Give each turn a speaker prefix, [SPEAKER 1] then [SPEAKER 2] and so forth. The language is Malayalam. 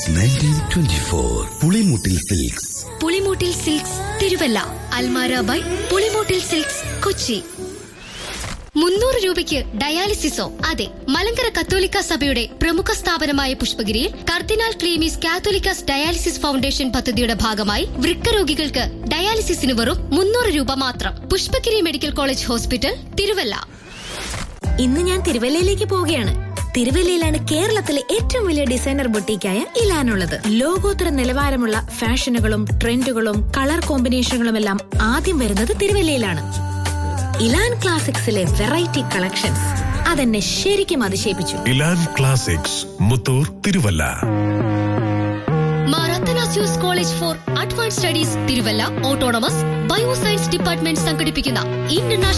[SPEAKER 1] nineteen twenty four Pulimoottil silks
[SPEAKER 2] Pulimoottil silks Thiruvalla Almara by Pulimoottil silks Kochi മുന്നൂറ് രൂപയ്ക്ക് ഡയാലിസിസോ അതെ മലങ്കര കത്തോലിക്ക സഭയുടെ പ്രമുഖ സ്ഥാപനമായ പുഷ്പഗിരിയിൽ cardinal Cleemis Catholicos dialysis foundation പദ്ധതിയുടെ ഭാഗമായി വൃക്ക രോഗികൾക്ക് ഡയാലിസിസിന് വെറും മുന്നൂറ് രൂപ മാത്രം Pushpagiri medical college hospital Thiruvalla
[SPEAKER 3] ഇന്ന് ഞാൻ തിരുവല്ലയിലേക്ക് പോവുകയാണ് തിരുവല്ലയിലാണ് കേരളത്തിലെ ഏറ്റവും വലിയ ഡിസൈനർ ബൊട്ടീക്കായ ഇലാനുള്ളത് ലോകോത്തര നിലവാരമുള്ള ഫാഷനുകളും ട്രെൻഡുകളും കളർ കോമ്പിനേഷനുകളും എല്ലാം ആദ്യം വരുന്നത് തിരുവല്ലയിലാണ് ഇലാൻ ക്ലാസിക്സിലെ വെറൈറ്റി കളക്ഷൻസ് അതെന്നെ ശരിക്കും അതിശയിപ്പിച്ചു
[SPEAKER 4] Elan classics Muthoor Thiruvalla
[SPEAKER 2] Mar Athanasius college for advance studies Thiruvalla autonomous bioscience department സംഘടിപ്പിക്കുന്ന ഇന്റർനാഷണൽ